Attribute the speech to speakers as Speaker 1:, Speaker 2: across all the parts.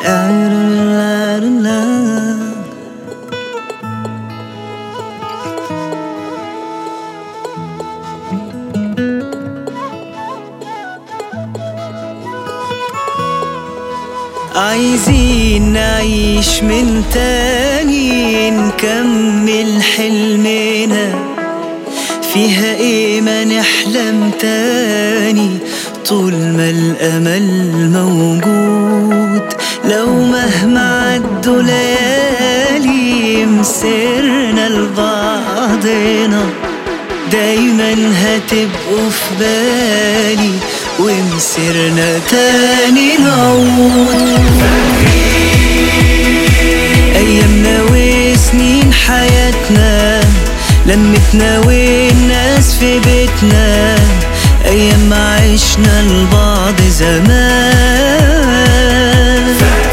Speaker 1: عايزين نعيش من تاني نكمل حلمنا فيها ايه ما نحلم تاني طول ما الامل موجود لو مهما عدوا ليالي مسرنا لبعضنا دايما هتبقوا في بالي ومسيرنا تاني نعود أيامنا وسنين حياتنا لمتنا والناس في بيتنا أيام ما عشنا لبعض زمان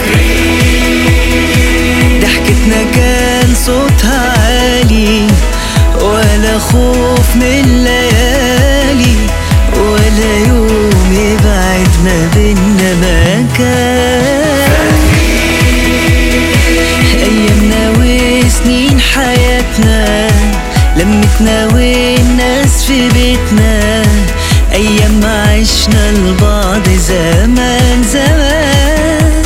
Speaker 1: ضحكتنا كان صوتها عالي ولا خوف من الليالي ولا يوم يبعد ما بينا مكان أيامنا وسنين حياتنا لمتنا والناس في بيتنا أيام ما عشنا لبعض زمان زمان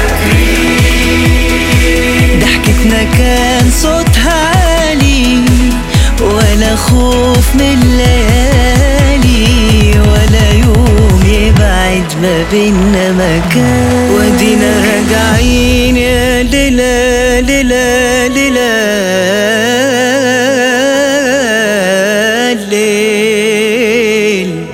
Speaker 1: ضحكتنا كان صوتها عالي ولا خوف من الليالي ولا يوم يبعد ما بينا مكان ودينا راجعين يا ليلى ليلى ليلى الليل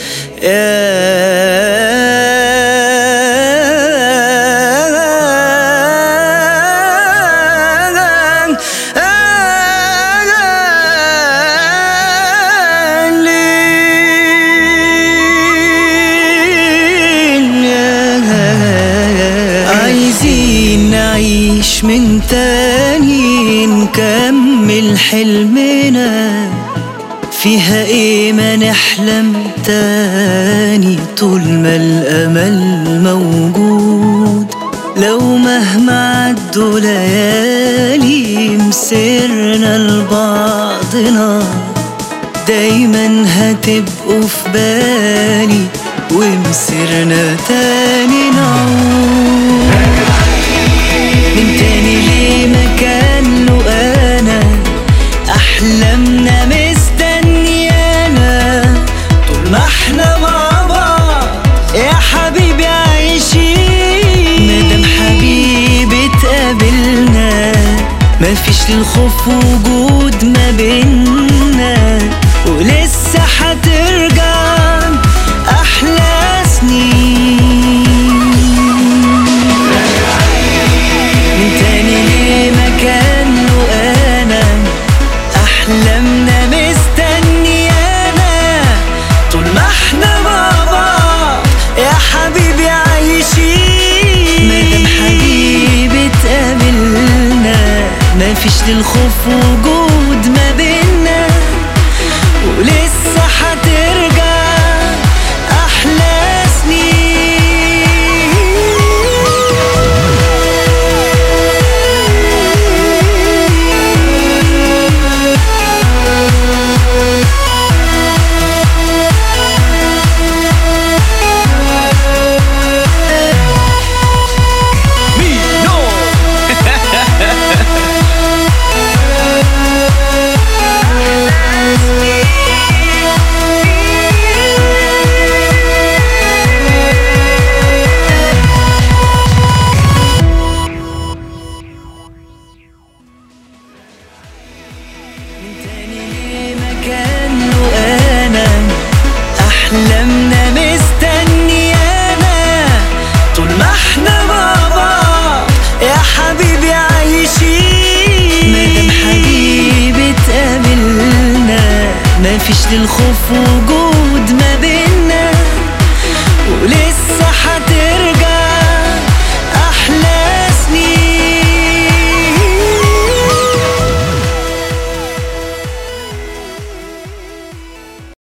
Speaker 1: عايزين نعيش من تاني نكمل حلمنا فيها ايه ما نحلم تاني طول ما الامل موجود لو مهما عدوا ليالي مسرنا لبعضنا دايما هتبقوا في بالي ومسيرنا تاني نعود من تاني ليه مكان له انا احلامنا مستنيانا طول ما احنا مع بعض يا حبيبي عايشين مادام حبيبي اتقابلنا مفيش للخوف وجود ما بينا ولسه هترجع احلى سنين من تاني ليه مكان له انا احلامنا مستنيانا طول ما احنا مع بعض يا حبيبي عايشين مادام حبيبي اتقابلنا مفيش للخوف وجود ما بينا ولسه هترجع احلى من تاني ليه مكان له انا احلامنا مستنيانا طول ما احنا مع بعض يا حبيبي عايشين مادام حبيبي اتقابلنا مفيش للخوف وجود